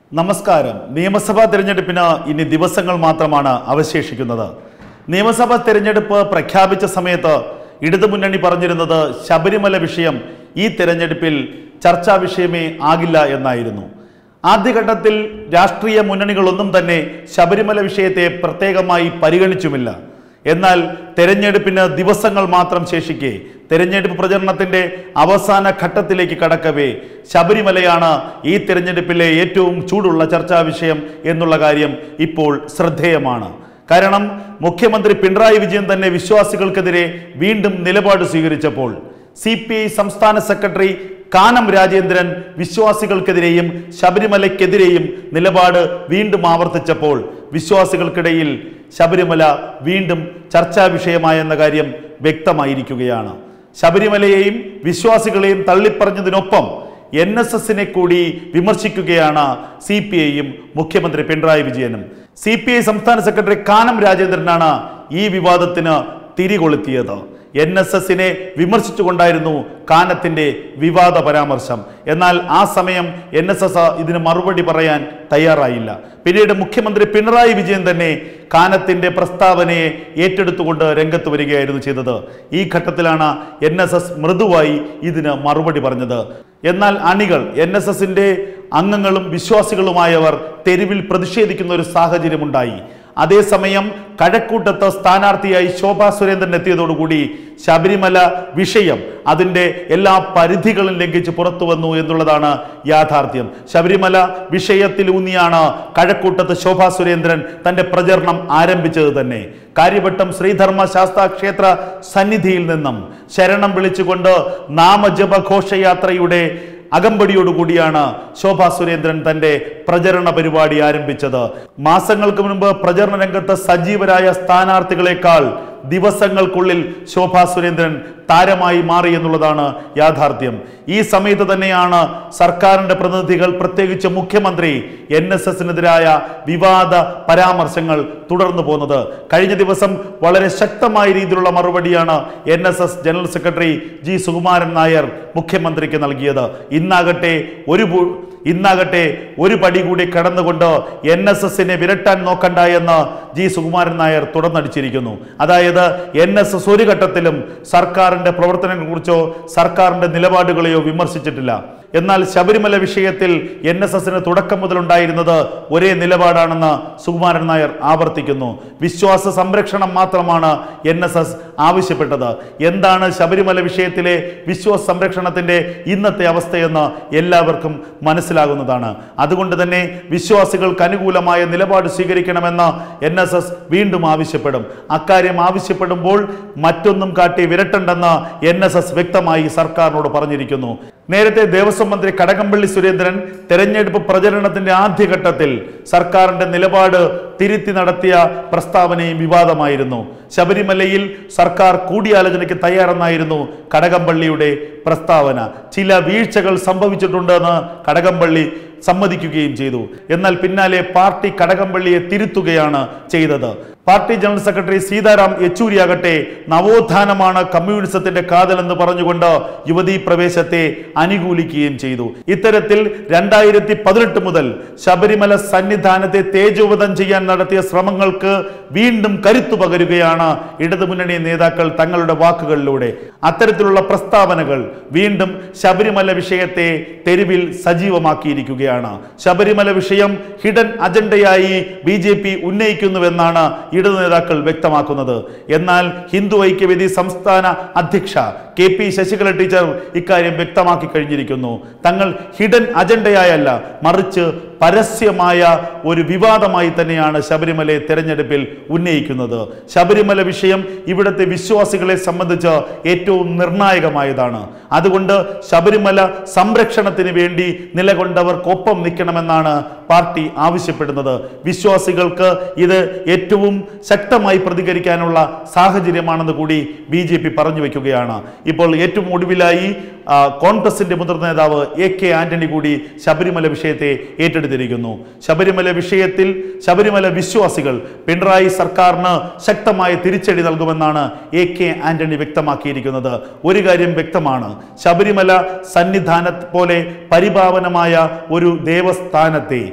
നമസ്കാരം നിയമസഭാ തിരഞ്ഞെടുപ്പിന് ഇനി ദിവസങ്ങൾ മാത്രമാണ് അവശേഷിക്കുന്നത് നിയമസഭാ തിരഞ്ഞെടുപ്പ് പ്രഖ്യാപിച്ച സമയത്ത് ഇടതുമുന്നണി പറഞ്ഞിരുന്നത് ശബരിമല വിഷയം ഈ തിരഞ്ഞെടുപ്പിൽ ചർച്ചാ വിഷയമേ ആകില്ല എന്നായിരുന്നു ആദ്യഘട്ടത്തിൽ രാഷ്ട്രീയ മുന്നണികളൊന്നും തന്നെ ശബരിമല വിഷയത്തെ പ്രത്യേകമായി പരിഗണിച്ചുമില്ല എന്നാൽ തെരഞ്ഞെടുപ്പിന് ദിവസങ്ങൾ മാത്രം ശേഷിക്കെ തെരഞ്ഞെടുപ്പ് പ്രചരണത്തിന്റെ അവസാന ഘട്ടത്തിലേക്ക് കടക്കവേ ശബരിമലയാണ് ഈ തെരഞ്ഞെടുപ്പിലെ ഏറ്റവും ചൂടുള്ള ചർച്ചാ വിഷയം എന്നുള്ള കാര്യം ഇപ്പോൾ ശ്രദ്ധേയമാണ് കാരണം മുഖ്യമന്ത്രി പിണറായി വിജയൻ തന്നെ വിശ്വാസികൾക്കെതിരെ വീണ്ടും നിലപാട് സ്വീകരിച്ചപ്പോൾ സി പി ഐ സംസ്ഥാന സെക്രട്ടറി കാനം രാജേന്ദ്രൻ വിശ്വാസികൾക്കെതിരെയും ശബരിമലയ്ക്കെതിരെയും നിലപാട് വീണ്ടും ആവർത്തിച്ചപ്പോൾ വിശ്വാസികൾക്കിടയിൽ ശബരിമല വീണ്ടും ചർച്ചാ വിഷയമായെന്ന കാര്യം വ്യക്തമായിരിക്കുകയാണ് ശബരിമലയെയും വിശ്വാസികളെയും തള്ളിപ്പറഞ്ഞതിനൊപ്പം എൻ എസ് എസിനെ കൂടി വിമർശിക്കുകയാണ് സി പി ഐയും മുഖ്യമന്ത്രി പിണറായി വിജയനും സി പി ഐ സംസ്ഥാന സെക്രട്ടറി കാനം രാജേന്ദ്രനാണ് ഈ വിവാദത്തിന് തിരികൊളുത്തിയത് എൻ എസ് എസിനെ വിമർശിച്ചുകൊണ്ടായിരുന്നു കാനത്തിന്റെ വിവാദ പരാമർശം എന്നാൽ ആ സമയം എൻ എസ് എസ് ഇതിന് മറുപടി പറയാൻ തയ്യാറായില്ല പിന്നീട് മുഖ്യമന്ത്രി പിണറായി വിജയൻ തന്നെ കാനത്തിന്റെ പ്രസ്താവനയെ ഏറ്റെടുത്തുകൊണ്ട് രംഗത്ത് വരികയായിരുന്നു ചെയ്തത് ഈ ഘട്ടത്തിലാണ് എൻ എസ് എസ് മൃദുവായി ഇതിന് മറുപടി പറഞ്ഞത് എന്നാൽ അണികൾ എൻ എസ് എസിന്റെ അംഗങ്ങളും വിശ്വാസികളുമായവർ തെരുവിൽ പ്രതിഷേധിക്കുന്ന ഒരു സാഹചര്യമുണ്ടായി അതേസമയം കഴക്കൂട്ടത്ത് സ്ഥാനാർത്ഥിയായി ശോഭാ സുരേന്ദ്രൻ എത്തിയതോടുകൂടി ശബരിമല വിഷയം അതിൻ്റെ എല്ലാ പരിധികളും ലംഘിച്ച് പുറത്തു വന്നു എന്നുള്ളതാണ് യാഥാർത്ഥ്യം ശബരിമല വിഷയത്തിലൂന്നിയാണ് കഴക്കൂട്ടത്ത് ശോഭാ സുരേന്ദ്രൻ തന്റെ പ്രചരണം ആരംഭിച്ചത് തന്നെ കാര്യവട്ടം ശ്രീധർമ്മ ശാസ്താ ക്ഷേത്ര സന്നിധിയിൽ നിന്നും ശരണം വിളിച്ചുകൊണ്ട് നാമജപ ഘോഷയാത്രയുടെ അകമ്പടിയോടുകൂടിയാണ് ശോഭാ സുരേന്ദ്രൻ തന്റെ പ്രചരണ പരിപാടി ആരംഭിച്ചത് മാസങ്ങൾക്ക് മുൻപ് പ്രചരണ രംഗത്ത് സജീവരായ സ്ഥാനാർത്ഥികളെക്കാൾ ദിവസങ്ങൾക്കുള്ളിൽ ശോഭാ സുരേന്ദ്രൻ താരമായി മാറി എന്നുള്ളതാണ് യാഥാർത്ഥ്യം ഈ സമയത്ത് തന്നെയാണ് സർക്കാരിന്റെ പ്രതിനിധികൾ പ്രത്യേകിച്ച് മുഖ്യമന്ത്രി എൻ എസ് എസിനെതിരായ വിവാദ പരാമർശങ്ങൾ തുടർന്നു പോകുന്നത് കഴിഞ്ഞ ദിവസം വളരെ ശക്തമായ രീതിയിലുള്ള മറുപടിയാണ് N S S general secretary G Sukumaran Nair മുഖ്യമന്ത്രിക്ക് നൽകിയത് ഇന്നാകട്ടെ ഒരു പു- ഇന്നാകട്ടെ ഒരു പടി കൂടി കടന്നുകൊണ്ട് എൻ എസ് എസിനെ വിരട്ടാൻ നോക്കണ്ട എന്ന് ജി സുകുമാരൻ നായർ തുടർന്നടിച്ചിരിക്കുന്നു അതായത് എൻ എസ് എസ് ഒരു ഘട്ടത്തിലും സർക്കാരിന്റെ പ്രവർത്തനങ്ങളെക്കുറിച്ചോ സർക്കാരിന്റെ നിലപാടുകളെയോ വിമർശിച്ചിട്ടില്ല എന്നാൽ ശബരിമല വിഷയത്തിൽ എൻ എസ് എസിന് തുടക്കം മുതലുണ്ടായിരുന്നത് ഒരേ നിലപാടാണെന്ന് സുകുമാരൻ നായർ ആവർത്തിക്കുന്നു വിശ്വാസ സംരക്ഷണം മാത്രമാണ് എൻ എസ് എസ് ആവശ്യപ്പെട്ടത് എന്താണ് ശബരിമല വിഷയത്തിലെ വിശ്വാസ സംരക്ഷണത്തിന്റെ ഇന്നത്തെ അവസ്ഥയെന്ന് എല്ലാവർക്കും മനസ്സിലാകുന്നതാണ് അതുകൊണ്ട് തന്നെ വിശ്വാസികൾക്ക് അനുകൂലമായ നിലപാട് സ്വീകരിക്കണമെന്ന് എൻ എസ് എസ് വീണ്ടും ആവശ്യപ്പെടും അക്കാര്യം ആവശ്യപ്പെടുമ്പോൾ മറ്റൊന്നും കാട്ടി വിരട്ടണ്ടെന്ന് എൻ എസ് എസ് വ്യക്തമായി സർക്കാരിനോട് പറഞ്ഞിരിക്കുന്നു നേരത്തെ ദേവസ്വം മന്ത്രി കടകംപള്ളി സുരേന്ദ്രൻ തെരഞ്ഞെടുപ്പ് പ്രചരണത്തിന്റെ ആദ്യഘട്ടത്തിൽ സർക്കാരിന്റെ നിലപാട് തിരുത്തി നടത്തിയ പ്രസ്താവനയും വിവാദമായിരുന്നു ശബരിമലയിൽ സർക്കാർ കൂടിയാലോചനയ്ക്ക് തയ്യാറെന്നായിരുന്നു കടകംപള്ളിയുടെ പ്രസ്താവന ചില വീഴ്ചകൾ സംഭവിച്ചിട്ടുണ്ടെന്ന് കടകംപള്ളി സമ്മതിക്കുകയും ചെയ്തു എന്നാൽ പിന്നാലെ പാർട്ടി കടകംപള്ളിയെ തിരുത്തുകയാണ് ചെയ്തത് പാർട്ടി ജനറൽ സെക്രട്ടറി സീതാറാം യെച്ചൂരിയാകട്ടെ നവോത്ഥാനമാണ് കമ്മ്യൂണിസത്തിന്റെ കാതലെന്ന് പറഞ്ഞുകൊണ്ട് യുവതീ പ്രവേശത്തെ അനുകൂലിക്കുകയും ചെയ്തു ഇത്തരത്തിൽ രണ്ടായിരത്തി പതിനെട്ട് മുതൽ ശബരിമല സന്നിധാനത്തെ തേജോവധം ചെയ്യാൻ നടത്തിയ ശ്രമങ്ങൾക്ക് വീണ്ടും കരുത്തു പകരുകയാണ് ഇടതുമുന്നണി നേതാക്കൾ തങ്ങളുടെ വാക്കുകളിലൂടെ അത്തരത്തിലുള്ള പ്രസ്താവനകൾ വീണ്ടും ശബരിമല വിഷയത്തെ തെരുവിൽ സജീവമാക്കിയിരിക്കുകയാണ് ശബരിമല വിഷയം ഹിഡൻ അജണ്ടയായി ബി ജെ പി ഉന്നയിക്കുന്നുവെന്നാണ് ഇടതു നേതാക്കൾ വ്യക്തമാക്കുന്നത് എന്നാൽ ഹിന്ദു ഐക്യവേദി സംസ്ഥാന അധ്യക്ഷ കെ പി ശശികല ടീച്ചർ ഇക്കാര്യം വ്യക്തമാക്കി കഴിഞ്ഞിരിക്കുന്നു തങ്ങൾ ഹിഡൻ അജണ്ടയായല്ല മറിച്ച് പരസ്യമായ ഒരു വിവാദമായി തന്നെയാണ് ശബരിമലയെ തെരഞ്ഞെടുപ്പിൽ ഉന്നയിക്കുന്നത് ശബരിമല വിഷയം ഇവിടുത്തെ വിശ്വാസികളെ സംബന്ധിച്ച് ഏറ്റവും നിർണായകമായതാണ് അതുകൊണ്ട് ശബരിമല സംരക്ഷണത്തിന് വേണ്ടി നിലകൊണ്ടവർക്കൊപ്പം നിൽക്കണമെന്നാണ് പാർട്ടി ആവശ്യപ്പെടുന്നത് വിശ്വാസികൾക്ക് ഇത് ഏറ്റവും ശക്തമായി പ്രതികരിക്കാനുള്ള സാഹചര്യമാണെന്ന് കൂടി ബി ജെ പി പറഞ്ഞു വെക്കുകയാണ് ഇപ്പോൾ ഏറ്റവും ഒടുവിലായി ആ, കോൺഗ്രസിന്റെ മുതിർന്ന നേതാവ് എ കെ ആന്റണി കൂടി ശബരിമല വിഷയത്തെ ഏറ്റെടുത്തിരിക്കുന്നു ശബരിമല വിഷയത്തിൽ ശബരിമല വിശ്വാസികൾ പിണറായി സർക്കാരിന് ശക്തമായ തിരിച്ചടി നൽകുമെന്നാണ് എ കെ ആന്റണി വ്യക്തമാക്കിയിരിക്കുന്നത് ഒരു കാര്യം വ്യക്തമാണ് ശബരിമല സന്നിധാന പോലെ പരിപാവനമായ ഒരു ദേവസ്ഥാനത്തെ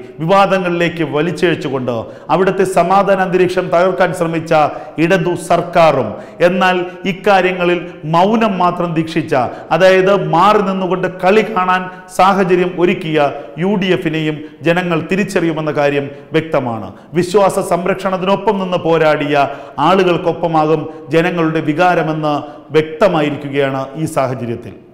വിവാദങ്ങളിലേക്ക് വലിച്ചിഴച്ചുകൊണ്ട് അവിടുത്തെ സമാധാന അന്തരീക്ഷം തകർക്കാൻ ശ്രമിച്ച ഇടതു സർക്കാരും എന്നാൽ ഇക്കാര്യങ്ങളിൽ മൗനം മാത്രം ദീക്ഷിച്ച അതായത് മാറി നിന്നുകൊണ്ട് കളി കാണാൻ സാഹചര്യം ഒരുക്കിയ യു ഡി എഫിനെയും ജനങ്ങൾ തിരിച്ചറിയുമെന്ന കാര്യം വ്യക്തമാണ് വിശ്വാസ സംരക്ഷണത്തിനൊപ്പം നിന്ന് പോരാടിയ ആളുകൾക്കൊപ്പമാകും ജനങ്ങളുടെ വികാരമെന്ന് വ്യക്തമായിരിക്കുകയാണ് ഈ സാഹചര്യത്തിൽ